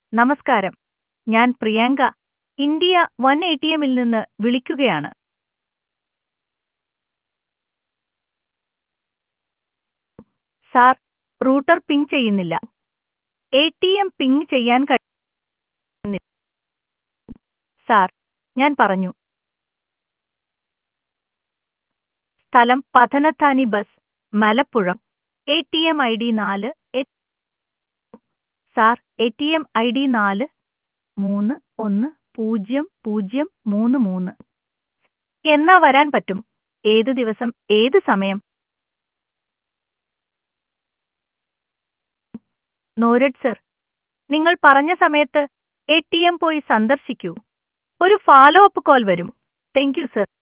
നമസ്കാരം ഞാൻ Priyanka India one A T എമ്മിൽ നിന്ന് വിളിക്കുകയാണ് സാർ റൂട്ടർ പിങ് ചെയ്യുന്നില്ല എ ടി എം പിങ് ചെയ്യാൻ കഴിയുന്നില്ല സാർ ഞാൻ പറഞ്ഞു സ്ഥലം Pathanathani bus Malappuram A T M I D നാല് A- sir A T M I D നാല് മൂന്ന് ഒന്ന് പൂജ്യം പൂജ്യം മൂന്ന് മൂന്ന് എന്നാ വരാൻ പറ്റും ഏത് ദിവസം ഏത് സമയം നോരഡ് സർ നിങ്ങൾ പറഞ്ഞ സമയത്ത് എ ടി എം പോയി സന്ദർശിക്കൂ ഒരു ഫോളോ അപ്പ് കോൾ വരും താങ്ക് യു സർ